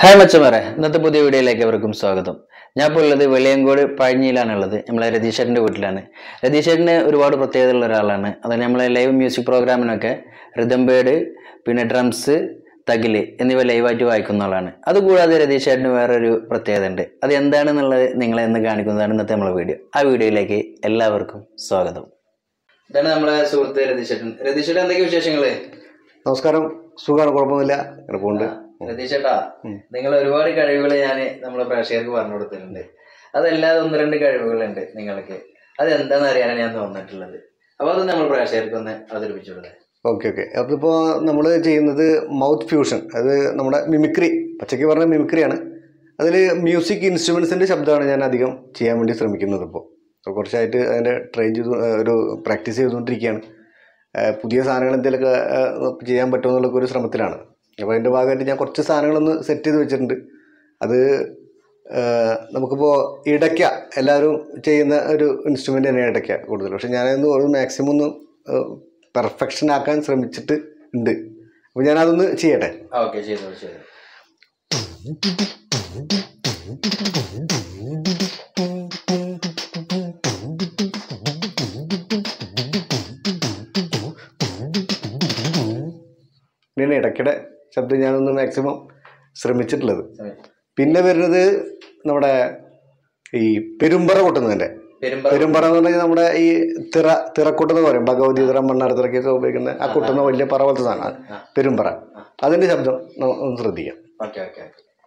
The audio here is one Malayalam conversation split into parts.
ഹായ് മച്ചമാരെ ഇന്നത്തെ പുതിയ വീഡിയോയിലേക്ക് അവർക്കും സ്വാഗതം ഞാൻ ഇപ്പോൾ ഉള്ളത് വെളിയങ്കോട് പഴഞ്ഞിയിലാണുള്ളത് നമ്മളെ രതീഷേട്ടൻ്റെ വീട്ടിലാണ് രതീഷേട്ടന് ഒരുപാട് പ്രത്യേകതയുള്ള ഒരാളാണ് അതായത് നമ്മളെ ലൈവ് മ്യൂസിക് പ്രോഗ്രാമിനൊക്കെ റിതം ബേഡ് പിന്നെ ഡ്രംസ് തകില് എന്നിവ ലൈവായിട്ട് വായിക്കുന്ന ആളാണ് അതുകൂടാതെ രതീഷേട്ടന് വേറൊരു പ്രത്യേകത ഉണ്ട് അത് എന്താണെന്നുള്ളത് നിങ്ങളെ എന്ന് കാണിക്കുന്നതാണ് ഇന്നത്തെ നമ്മളെ വീഡിയോ ആ വീഡിയോയിലേക്ക് എല്ലാവർക്കും സ്വാഗതം ഇതാണ് നമ്മളെ സുഹൃത്ത് രതീഷേട്ടൻ രതീഷേട്ടൻ എന്തൊക്കെ വിശേഷങ്ങള് നമസ്കാരം സുഖമാണ് കുഴപ്പമൊന്നുമില്ല അങ്ങനെ പോകുന്നുണ്ട് രതീഷേട്ടാ നിങ്ങൾ ഒരുപാട് കഴിവുകൾ ഞാൻ നമ്മളെ പ്രേക്ഷകർക്ക് പറഞ്ഞു കൊടുത്തിട്ടുണ്ട് അതല്ലാതെ ഒന്ന് രണ്ട് കഴിവുകളുണ്ട് നിങ്ങൾക്ക് അത് എന്താണെന്ന് അറിയാനാണ് ഞാൻ തോന്നിട്ടുള്ളത് അപ്പൊ അത് നമ്മൾ പ്രേക്ഷകർക്ക് ഒന്ന് അവതരിപ്പിച്ചു കൊടുത്തേ ഓക്കെ ഓക്കെ അപ്പോൾ ഇപ്പോൾ നമ്മൾ ചെയ്യുന്നത് മൗത്ത് ഫ്യൂഷൻ അത് നമ്മുടെ മിമിക്രി പച്ചയ്ക്ക് പറഞ്ഞ മിമിക്രിയാണ് അതിൽ മ്യൂസിക് ഇൻസ്ട്രുമെൻസിൻ്റെ ശബ്ദമാണ് ഞാൻ അധികം ചെയ്യാൻ വേണ്ടി ശ്രമിക്കുന്നത് ഇപ്പോൾ അപ്പോൾ കുറച്ചായിട്ട് അതിൻ്റെ ട്രൈ ചെയ്തു ഏഹ് ഒരു പ്രാക്ടീസ് ചെയ്തുകൊണ്ടിരിക്കുകയാണ് ഏഹ് പുതിയ സാധനങ്ങൾ എന്തെങ്കിലുമൊക്കെ ഏഹ് ചെയ്യാൻ പറ്റുമോ എന്നുള്ളൊക്കെ ഒരു ശ്രമത്തിലാണ് അപ്പോൾ അതിൻ്റെ ഭാഗമായിട്ട് ഞാൻ കുറച്ച് സാധനങ്ങളൊന്ന് സെറ്റ് ചെയ്ത് വെച്ചിട്ടുണ്ട് അത് ഏഹ് നമുക്കിപ്പോൾ ഇടയ്ക്ക എല്ലാവരും ചെയ്യുന്ന ഒരു ഇൻസ്ട്രുമെൻ്റ് തന്നെയാണ് ഇടയ്ക്ക കൂടുതൽ പക്ഷെ ഞാനതൊന്ന് ഒരു മാക്സിമം ഒന്ന് പെർഫെക്ഷൻ ആക്കാൻ ശ്രമിച്ചിട്ട് ഉണ്ട് അപ്പോൾ ഞാനതൊന്ന് ചെയ്യട്ടെ ഓക്കെ ചെയ്തോളൂ ചെയ്തു ഇങ്ങനെ ഇടയ്ക്കിടെ ശബ്ദം ഞാനൊന്ന് മാക്സിമം ശ്രമിച്ചിട്ടുള്ളത് പിന്നെ വരുന്നത് നമ്മുടെ ഈ പെരുമ്പറ കൊട്ടുന്നതിൻ്റെ പെരുമ്പ പെരുമ്പറ എന്ന് പറഞ്ഞാൽ നമ്മുടെ ഈ തിറ തിറക്കൊട്ടെന്ന് പറയും ഭഗവതി തിറ മണ്ണാരത്തിറക്കിയൊക്കെ ഉപയോഗിക്കുന്ന ആ കൊട്ടുന്ന വലിയ പറ പോലത്തെ സാധനമാണ് പെരുമ്പറ അതിൻ്റെ ശബ്ദം ന- ഒന്ന് ശ്രദ്ധിക്കാം ഓക്കെ ഓക്കെ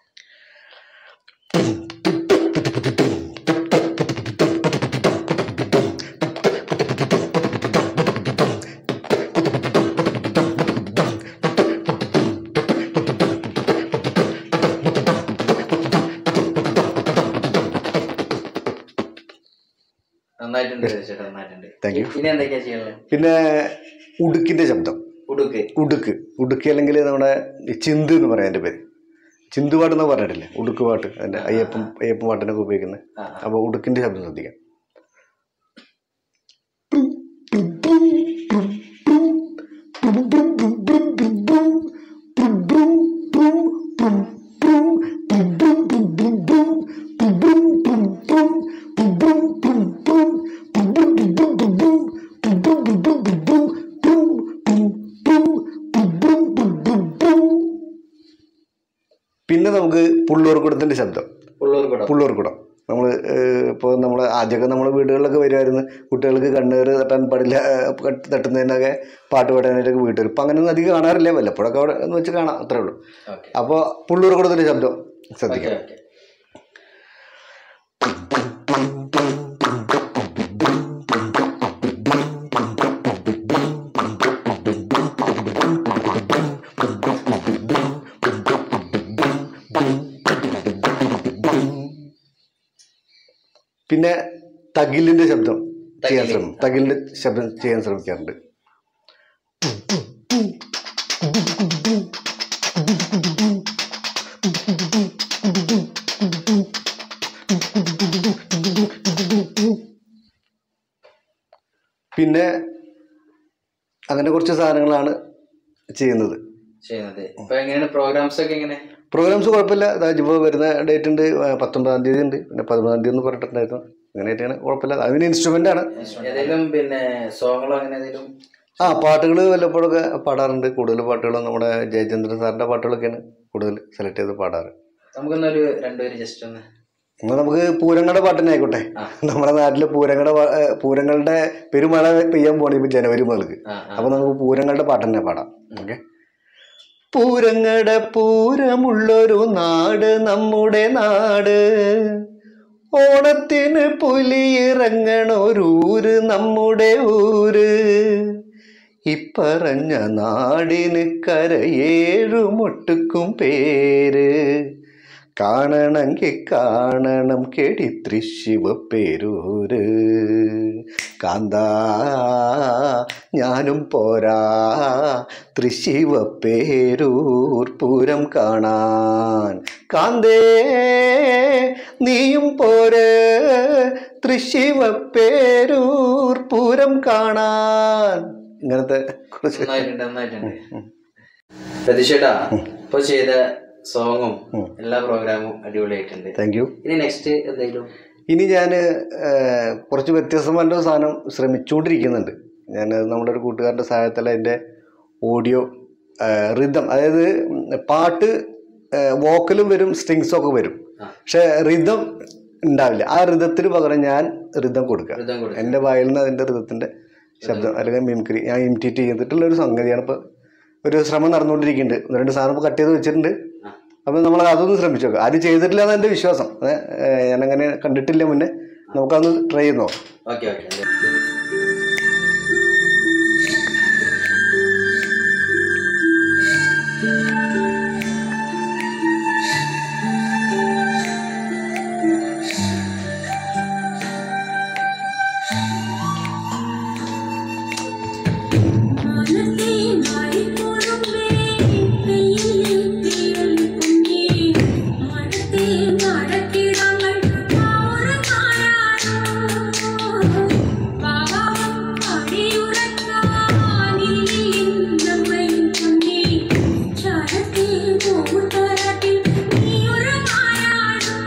നന്നായിട്ടുണ്ട് രതീഷേട്ടാ നന്നായിട്ടുണ്ട് Thank you. ഇനി എന്തൊക്കെയാ ചെയ്യുന്നത് പിന്നെ ഉടുക്കിൻ്റെ ശബ്ദം ഉടുക്ക് ഉടുക്ക് ഉടുക്ക് അല്ലെങ്കിൽ നമ്മുടെ ഈ ചിന്ത് എന്ന് പറയാം എൻ്റെ പേര് ചിന്ത് പാട്ട് എന്ന് പറഞ്ഞിട്ടില്ലേ ഉടുക്ക് പാട്ട് അതിൻ്റെ അയ്യപ്പം അയ്യപ്പം പാട്ടിനൊക്കെ ഉപയോഗിക്കുന്നത് ആ അപ്പോൾ ഉടുക്കിൻ്റെ ശബ്ദം ശ്രദ്ധിക്കാം പിന്നെ നമുക്ക് പുള്ളൂർക്കുടത്തിൻ്റെ ശബ്ദം ഉള്ളൂർ കൂടം പുള്ളൂർക്കുടം നമ്മൾ ഇപ്പോൾ നമ്മൾ ആദ്യമൊക്കെ നമ്മൾ വീടുകളിലൊക്കെ വരുമായിരുന്നു കുട്ടികൾക്ക് കണ്ണേറ് തട്ടാൻ പാടില്ല ഏഹ്, കട്ട് തട്ടുന്നതിനൊക്കെ പാട്ട് പാടാനായിട്ടൊക്കെ വീട്ടിൽ വരും ഇപ്പം അങ്ങനെയൊന്നും അധികം കാണാറില്ല വല്ലപ്പോഴൊക്കെ അവിടെ എന്ന് വെച്ച് കാണാം അത്രേ ഉള്ളൂ ഓക്കെ അപ്പോൾ പുള്ളൂർക്കുടത്തിൻ്റെ ശബ്ദം ഓക്കെ ശ്രദ്ധിക്കാം ഓക്കെ പിന്നെ തകിലിൻ്റെ ശബ്ദം ചെയ്യാൻ തകില്. ശ്രമം തകിലിൻ്റെ ശബ്ദം ചെയ്യാൻ ശ്രമിക്കാറുണ്ട് പിന്നെ അങ്ങനെ കുറച്ച് സാധനങ്ങളാണ് ചെയ്യുന്നത് ചെയ്യുന്നത് ഇപ്പൊ എങ്ങനെയാണ് പ്രോഗ്രാംസ് ഒക്കെ എങ്ങനെ പ്രോഗ്രാംസ് കുഴപ്പമില്ല അതായത് ഇപ്പോൾ വരുന്ന ഡേറ്റ് ഉണ്ട് ആ, പത്തൊമ്പതാം തീയതി ഉണ്ട് പിന്നെ പതിമൂന്നാം തീയതി എന്ന് പറഞ്ഞിട്ടുണ്ടായിരുന്നു അങ്ങനെയായിട്ടാണ് കുഴപ്പമില്ല അതിന് ഇൻസ്ട്രുമെൻ്റ് ആണ് ഏതെങ്കിലും പിന്നെ സോങ്ങളോ അങ്ങനെ ഏതെങ്കിലും ആ പാട്ടുകൾ വല്ലപ്പോഴൊക്കെ പാടാറുണ്ട് കൂടുതൽ പാട്ടുകളും നമ്മുടെ ജയചന്ദ്രൻ സാറിൻ്റെ പാട്ടുകളൊക്കെയാണ് കൂടുതൽ സെലക്ട് ചെയ്ത് പാടാറ് നമുക്കൊന്നൊരു രണ്ടുപേര് ജസ്റ്റ് ഒന്ന് എന്നാൽ നമുക്ക് പൂരങ്ങളുടെ പാട്ട് തന്നെ ആയിക്കോട്ടെ ആ. നമ്മുടെ നാട്ടിലെ പൂരങ്ങളുടെ പാ- ഏ, പൂരങ്ങളുടെ പെരുമഴ പെയ്യാൻ പോണേ ഇപ്പം ജനുവരി മുതൽക്ക് ആ ആ അപ്പോൾ നമുക്ക് പൂരങ്ങളുടെ പാട്ട് തന്നെ പാടാം ഓക്കെ പൂരങ്ങളുടെ പൂരമുള്ളൊരു നാട് നമ്മുടെ നാട് ഓണത്തിന് പുലിയിറങ്ങണൊരൂര് നമ്മുടെ ഊര് ഇപ്പറഞ്ഞ നാടിന് കരയേഴുമൊട്ടുക്കും പേര് കാണണമെങ്കിൽ കാണണം കെടി തൃശിവപ്പേരൂര് കാന്ത ഞാനും പോരാ തൃശിവപ്പേരൂർ പൂരം കാണാൻ കാന്തേ നീയും പോര് തൃശിവപ്പേരൂർ പൂരം കാണാൻ ഇങ്ങനത്തെ കുറച്ച് നന്നായിട്ടുണ്ട് നന്നായിട്ടുണ്ട് പ്രതീക്ഷേട്ടാ ഇപ്പൊ ചെയ്ത സോങ്ങും ഉം. എല്ലാ പ്രോഗ്രാമും അടിപൊളിയായിട്ടുണ്ട് താങ്ക് യു ഇനി നെക്സ്റ്റ് എന്തെങ്കിലും ഇനി ഞാൻ കുറച്ച് വ്യത്യസ്തമായ ഒരു സാധനം ശ്രമിച്ചുകൊണ്ടിരിക്കുന്നുണ്ട് ഞാൻ നമ്മുടെ ഒരു കൂട്ടുകാരൻ്റെ സഹായത്തിൽ അതിൻ്റെ ഓഡിയോ റിതം അതായത് ഉം, പാട്ട് വോക്കലും വരും സ്ട്രിങ്സും ഒക്കെ വരും ആ. പക്ഷെ റിതം ഉണ്ടാവില്ല ആ റിതത്തിന് പകരം ഞാൻ റിതം കൊടുക്കുക ഋതം കൊടുക്കും എൻ്റെ വായിൽ നിന്ന് അതിൻ്റെ ഋതത്തിൻ്റെ ശബ്ദം അല്ലെങ്കിൽ മിമിക്രി ഞാൻ ഇമിറ്റേറ്റ് ചെയ്തിട്ടുള്ള ഒരു സംഗതിയാണ് ഇപ്പോൾ ഒരു ശ്രമം നടന്നുകൊണ്ടിരിക്കുന്നുണ്ട് ഒന്ന് രണ്ട് സാധനം ഇപ്പോൾ കട്ട് ചെയ്ത് വെച്ചിട്ടുണ്ട് ആ. അപ്പം നമ്മൾ അതൊന്ന് ശ്രമിച്ചു നോക്കാം ആരും ചെയ്തിട്ടില്ല എന്നാണ് എൻ്റെ വിശ്വാസം അത്, ഏഹ്, ഞാനങ്ങനെ കണ്ടിട്ടില്ല മുന്നേ നമുക്കതൊന്ന് ട്രൈ ചെയ്ത് നോക്കാം ഓക്കെ ഓക്കെ മാനത്തെ മാറിപ്പോറുമ്പേ വെയിൽ തീയൊലിക്കുന്നേ മഴത്തെ നടക്കിടങ്ങൾ മാറുമാറാണോ പാവം പടിയുറക്കാനിൽ നമ്മയും കുഞ്ഞേ ചരത്തെ മൂത്തരത്തിൽ നീയുറമാറാണോ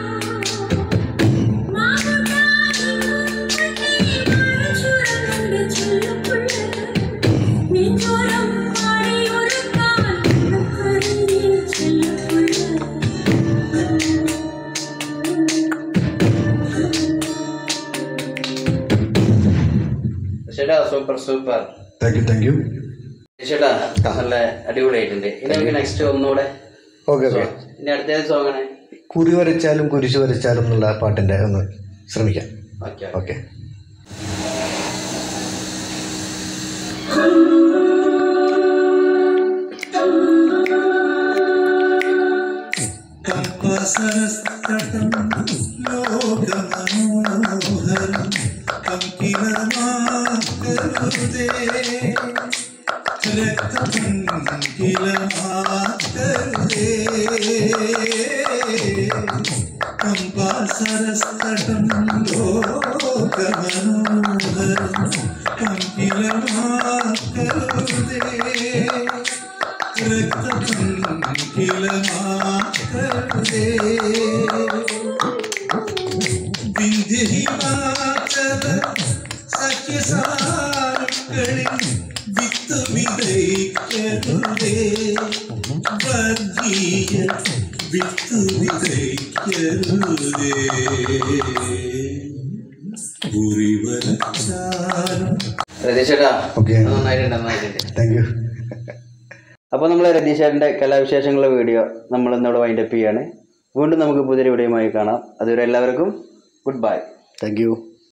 മാമുട്ടായി മുമ്പത്തെ മരച്ചുരങ്ങളുടെ ചെല്ലുപുള്ള നെഞ്ചോരം മാറിയൊരുക്കാൻ നമുക്കറിയിൽ ചെല്ലുപുള്ള ചേട്ടാ super super thank you thank you ചേട്ടാ നല്ല അടിപൊളിയായിട്ടുണ്ട് ഇനി നമുക്ക് നെക്സ്റ്റ് ഒന്നുകൂടെ ഓക്കെ ഓക്കെ ഇനി അടുത്ത സോങ് ആണ് കുറി വരച്ചാലും കുരിശ് വരച്ചാലും എന്നുള്ള പാട്ടിൻ്റെ ഒന്ന് ശ്രമിക്കാം ഓക്കെ ഓക്കെ കമ്പസരസ്തടം ലോകമനോഹരം കങ്കിലമാക്കരുതേ രക്തപങ്കിലമാക്കരുതേ കമ്പാസരസ്തടം ലോകമനോഹരം കങ്കിലമാക്കരുതേ രക്തപങ്കിലമാക്കരുതേ വിന്ധ്യഹിമാചല സഖ്യസാരുക്കളിൽ വിത്ത് വിതയ്ക്കരുതേ വർഗീയ വിത്ത് വിതയ്ക്കരുതേ കുറിവരച്ചാലും രതീഷേട്ടാ ഓക്കെ നന്നായിട്ടുണ്ട് നന്നായിട്ടുണ്ട് താങ്ക് യു അപ്പോൾ നമ്മൾ രതീഷേട്ടൻ്റെ കലാവിശേഷങ്ങളുടെ വീഡിയോ നമ്മൾ ഇന്നിവിടെ വൈൻഡപ്പ് ചെയ്യാണ് വീണ്ടും നമുക്ക് പുതിയൊരു വീഡിയോയുമായി കാണാം അതുവരെ എല്ലാവർക്കും ഗുഡ് ബൈ താങ്ക് യു